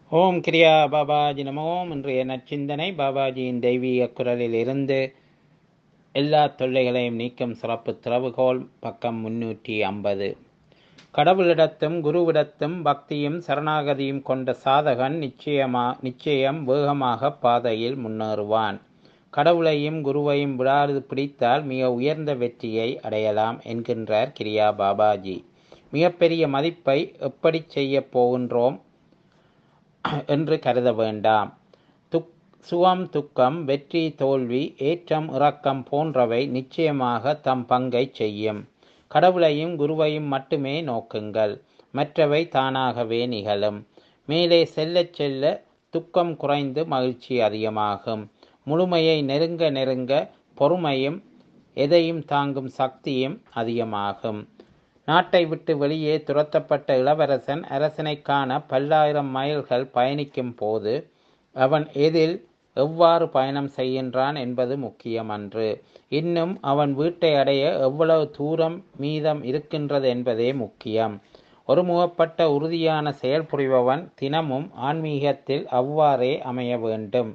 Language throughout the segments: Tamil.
ஓம் கிரியா பாபாஜி நமோம் இன்றைய நற்சிந்தனை பாபாஜியின் தெய்வீக குரலில் இருந்து எல்லா தொல்லைகளையும் நீக்கும் சிறப்பு திறவுகோல் பக்கம் முன்னூற்றி ஐம்பது கடவுளிடத்தும் குருவிடத்தும் பக்தியும் சரணாகதியும் கொண்ட சாதகன் நிச்சயமா நிச்சயம் வேகமாக பாதையில் முன்னேறுவான் கடவுளையும் குருவையும் விடாது பிடித்தால் மிக உயர்ந்த வெற்றியை அடையலாம் என்கின்றார் கிரியா பாபாஜி மிகப்பெரிய மதிப்பை எப்படி செய்ய போகின்றோம் என்று கருத வேண்டாம் துக் சுகம் துக்கம் வெற்றி தோல்வி ஏற்றம் இறக்கம் போன்றவை நிச்சயமாக தம் பங்கை செய்யும் கடவுளையும் குருவையும் மட்டுமே நோக்குங்கள் மற்றவை தானாகவே நிகழும் மேலே செல்லச் செல்ல துக்கம் குறைந்து மகிழ்ச்சி அதிகமாகும் முழுமையை நெருங்க நெருங்க பொறுமையும் எதையும் தாங்கும் சக்தியும் அதிகமாகும் நாட்டை விட்டு வெளியே துரத்தப்பட்ட இளவரசன் அரசனை காண பல்லாயிரம் மைல்கள் பயணிக்கும் போது அவன் எதில் எவ்வாறு பயணம் செய்கின்றான் என்பது முக்கியமன்று இன்னும் அவன் வீட்டை அடைய எவ்வளவு தூரம் மீதம் இருக்கின்றது என்பதே முக்கியம் ஒருமுகப்பட்ட உறுதியான செயல் புரிபவன் தினமும் ஆன்மீகத்தில் அவ்வாறே அமைய வேண்டும்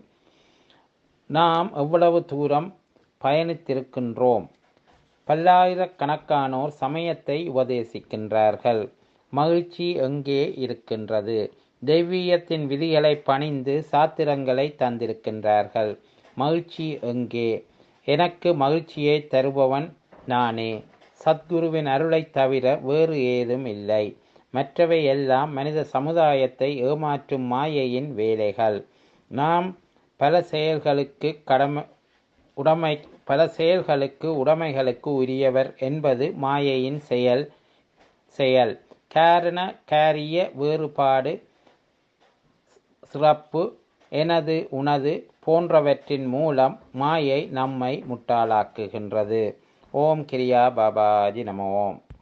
நாம் எவ்வளவு தூரம் பயணித்திருக்கின்றோம் பல்லாயிரக்கணக்கானோர் சமயத்தை உபதேசிக்கின்றார்கள் மகிழ்ச்சி எங்கே இருக்கின்றது தெய்வீகத்தின் விதிகளை பணிந்து சாத்திரங்களை தந்திருக்கின்றார்கள் மகிழ்ச்சி எங்கே எனக்கு மகிழ்ச்சியை தருபவன் நானே சத்குருவின் அருளை தவிர வேறு ஏதும் இல்லை மற்றவை எல்லாம் மனித சமுதாயத்தை ஏமாற்றும் மாயையின் வேலைகள் நாம் பல செயல்களுக்கு கடமை உடைமை பல செயல்களுக்கு உடைமைகளுக்கு உரியவர் என்பது மாயையின் செயல் செயல் காரண காரிய வேறுபாடு சிறப்பு எனது உனது போன்றவற்றின் மூலம் மாயை நம்மை முட்டாளாக்குகின்றது ஓம் கிரியா பாபாஜி நம ஓம்